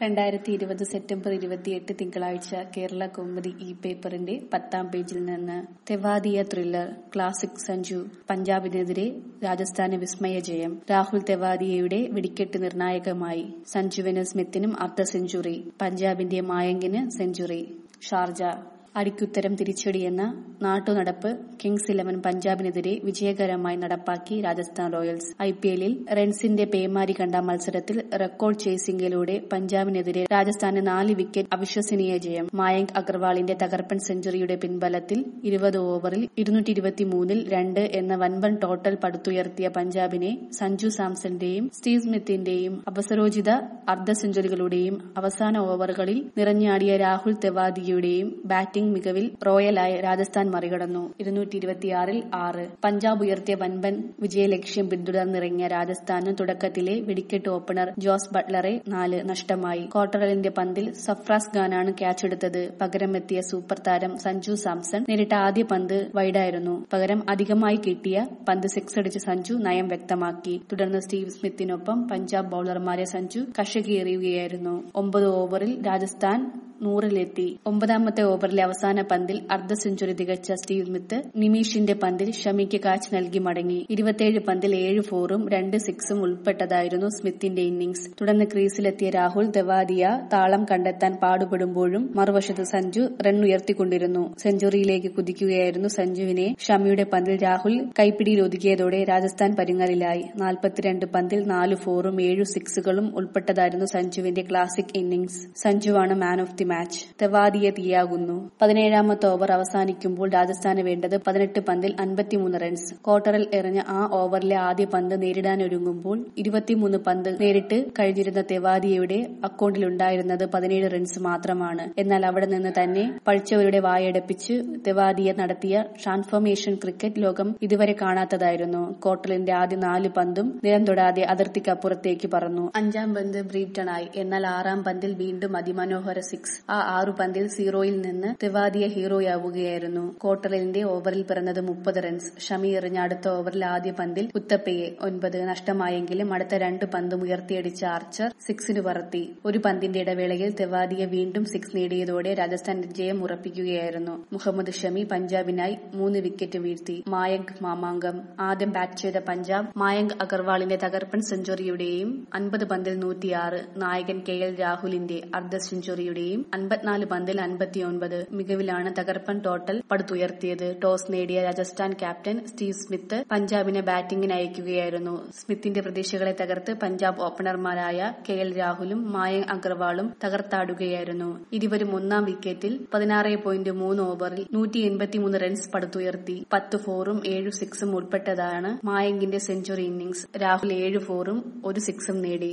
രണ്ടായിരത്തി ഇരുപത് സെപ്റ്റംബർ ഇരുപത്തിയെട്ട് തിങ്കളാഴ്ച കേരള കൗമുദി ഇ പേപ്പറിന്റെ പത്താം പേജിൽ നിന്ന് തെവാദിയ ത്രില്ലർ ക്ലാസിക് സഞ്ജു പഞ്ചാബിനെതിരെ രാജസ്ഥാന് വിസ്മയ ജയം രാഹുൽ തെവാദിയയുടെ വെടിക്കെട്ട് നിർണായകമായി സഞ്ജുവിന് സ്മിത്തിനും അർദ്ധ സെഞ്ചുറി പഞ്ചാബിന്റെ മായങ്കിന് സെഞ്ചുറി ഷാർജ അടിക്കുത്തരം തിരിച്ചടിയെന്ന നാട്ടുനടപ്പ് കിങ്സ് ഇലവൻ പഞ്ചാബിനെതിരെ വിജയകരമായി നടപ്പാക്കി രാജസ്ഥാൻ റോയൽസ് ഐപിഎല്ലിൽ റൺസിന്റെ പേമാരി കണ്ട മത്സരത്തിൽ റെക്കോർഡ് ചേസിംഗിലൂടെ പഞ്ചാബിനെതിരെ രാജസ്ഥാന് നാല് വിക്കറ്റ് അവിശ്വസനീയ ജയം മായങ്ക് അഗർവാളിന്റെ തകർപ്പൻ സെഞ്ചുറിയുടെ പിൻബലത്തിൽ ഇരുപത് ഓവറിൽ ഇരുന്നൂറ്റി ഇരുപത്തിമൂന്നിൽ രണ്ട് എന്ന വൻപൻ ടോട്ടൽ പടുത്തുയർത്തിയ പഞ്ചാബിനെ സഞ്ജു സാംസന്റെയും സ്റ്റീവ് സ്മിത്തിന്റെയും അവസരോചിത അർദ്ധ സെഞ്ചുറികളുടെയും അവസാന ഓവറുകളിൽ നിറഞ്ഞാടിയ രാഹുൽ തെവാദിയുടെയും ബാറ്റിംഗ് മികവിൽ റോയലായ രാജസ്ഥാൻ മറികടന്നു ഇരുന്നൂറ്റി ഇരുപത്തിയാറിൽ ആറ് പഞ്ചാബ് ഉയർത്തിയ വൻപൻ വിജയലക്ഷ്യം പിന്തുടർന്നിറങ്ങിയ രാജസ്ഥാന് തുടക്കത്തിലെ വെടിക്കെട്ട് ഓപ്പണർ ജോസ് ബട്ട്ലറെ നാല് നഷ്ടമായി ക്വാർട്ടറലിന്റെ പന്തിൽ സഫ്രാസ് ഖാനാണ് ക്യാച്ചെടുത്തത് പകരമെത്തിയ സൂപ്പർ താരം സഞ്ജു സാംസൺ നേരിട്ട ആദ്യ പന്ത് വൈഡായിരുന്നു പകരം അധികമായി കിട്ടിയ പന്ത് സിക്സ് അടിച്ച് സഞ്ജു നയം വ്യക്തമാക്കി തുടർന്ന് സ്റ്റീവ് സ്മിത്തിനൊപ്പം പഞ്ചാബ് ബൌളർമാരെ സഞ്ജു കഷകേറിയുകയായിരുന്നു ഒമ്പത് ഓവറിൽ രാജസ്ഥാൻ നൂറിലെത്തി ഒമ്പതാമത്തെ ഓവറിലെ അവസാന പന്തിൽ അർദ്ധ സെഞ്ചുറി തികച്ച സ്റ്റീവ് സ്മിത്ത് നിമീഷിന്റെ പന്തിൽ ഷമിക്ക് കാച്ച് നൽകി മടങ്ങി ഇരുപത്തിയേഴ് പന്തിൽ ഏഴ് ഫോറും രണ്ട് സിക്സും ഉൾപ്പെട്ടതായിരുന്നു സ്മിത്തിന്റെ ഇന്നിംഗ്സ് തുടർന്ന് ക്രീസിലെത്തിയ രാഹുൽ ദവാദിയ താളം കണ്ടെത്താൻ പാടുപെടുമ്പോഴും മറുവശത്ത് സഞ്ജു റൺ ഉയർത്തിക്കൊണ്ടിരുന്നു സെഞ്ചുറിയിലേക്ക് കുതിക്കുകയായിരുന്നു സഞ്ജുവിനെ ഷമിയുടെ പന്തിൽ രാഹുൽ കൈപ്പിടിയിൽ ഒതുക്കിയതോടെ രാജസ്ഥാൻ പരുങ്ങലിലായി നാൽപ്പത്തിരണ്ട് പന്തിൽ നാല് ഫോറും ഏഴു സിക്സുകളും ഉൾപ്പെട്ടതായിരുന്നു സഞ്ജുവിന്റെ ക്ലാസിക് ഇന്നിംഗ്സ് സഞ്ജുവാണ് man of the match Tewatia തീയാകുന്നു പതിനേഴാമത്തെ ഓവർ അവസാനിക്കുമ്പോൾ രാജസ്ഥാന് വേണ്ടത് പതിനെട്ട് പന്തിൽ അൻപത്തിമൂന്ന് റൺസ് ക്വാർട്ടറിൽ എറിഞ്ഞ ആ ഓവറിലെ ആദ്യ പന്ത് നേരിടാനൊരുങ്ങുമ്പോൾ ഇരുപത്തിമൂന്ന് പന്ത് നേരിട്ട് കഴിഞ്ഞിരുന്ന തെവാദിയയുടെ അക്കൌണ്ടിലുണ്ടായിരുന്നത് പതിനേഴ് റൺസ് മാത്രമാണ് എന്നാൽ അവിടെ നിന്ന് തന്നെ പഴിച്ചവരുടെ വായടപ്പിച്ച് തെവാദിയ നടത്തിയ ട്രാൻസ്ഫോർമേഷൻ ക്രിക്കറ്റ് ലോകം ഇതുവരെ കാണാത്തതായിരുന്നു ക്വാർട്ടറിന്റെ ആദ്യ നാല് പന്തും നിലം തൊടാതെ അതിർത്തിക്കപ്പുറത്തേക്ക് പറന്നു അഞ്ചാം പന്ത് ബ്രീറ്റണായി എന്നാൽ ആറാം പന്തിൽ വീണ്ടും അതിമനോഹര സിക്സ് ആ ആറു പന്തിൽ സീറോയിൽ നിന്ന് തെവാദിയ ഹീറോയാവുകയായിരുന്നു ക്വാർട്ടറിന്റെ ഓവറിൽ പിറന്നത് മുപ്പത് റൺസ് ഷമി എറിഞ്ഞ അടുത്ത ഓവറിൽ ആദ്യ പന്തിൽ ഉത്തപ്പയെ ഒൻപത് നഷ്ടമായെങ്കിലും അടുത്ത രണ്ട് പന്തും ഉയർത്തിയടിച്ച ആർച്ചർ സിക്സിന് പറത്തി ഒരു പന്തിന്റെ ഇടവേളയിൽ തെവാദിയ വീണ്ടും സിക്സ് നേടിയതോടെ രാജസ്ഥാൻ ജയം ഉറപ്പിക്കുകയായിരുന്നു മുഹമ്മദ് ഷമി പഞ്ചാബിനായി മൂന്ന് വിക്കറ്റ് വീഴ്ത്തി മായങ്ക് മാമാങ്കം ആദ്യം ബാറ്റ് ചെയ്ത പഞ്ചാബ് മായങ്ക് അഗർവാളിന്റെ തകർപ്പൻ സെഞ്ചുറിയുടെയും അൻപത് പന്തിൽ നൂറ്റിയാറ് നായകൻ കെ എൽ രാഹുലിന്റെ അർദ്ധ സെഞ്ചുറിയുടെയും അൻപത്തിനാല് പന്തിൽ അൻപത്തിയൊൻപത് മികവിലാണ് തകർപ്പൻ ടോട്ടൽ പടുത്തുയർത്തിയത് ടോസ് നേടിയ രാജസ്ഥാൻ ക്യാപ്റ്റൻ സ്റ്റീവ് സ്മിത്ത് പഞ്ചാബിനെ ബാറ്റിംഗിന് അയക്കുകയായിരുന്നു സ്മിത്തിന്റെ പ്രതീക്ഷകളെ തകർത്ത് പഞ്ചാബ് ഓപ്പണർമാരായ കെ എൽ രാഹുലും മായങ്ക് അഗർവാളും തകർത്താടുകയായിരുന്നു ഇരുവരും ഒന്നാം വിക്കറ്റിൽ പതിനാറ് പോയിന്റ് മൂന്ന് ഓവറിൽ നൂറ്റി എൺപത്തിമൂന്ന് റൺസ് പടുത്തുയർത്തി പത്ത് ഫോറും ഏഴു സിക്സും ഉൾപ്പെട്ടതാണ് മായങ്കിന്റെ സെഞ്ചുറി ഇന്നിംഗ്സ് രാഹുൽ ഏഴ് ഫോറും ഒരു സിക്സും നേടി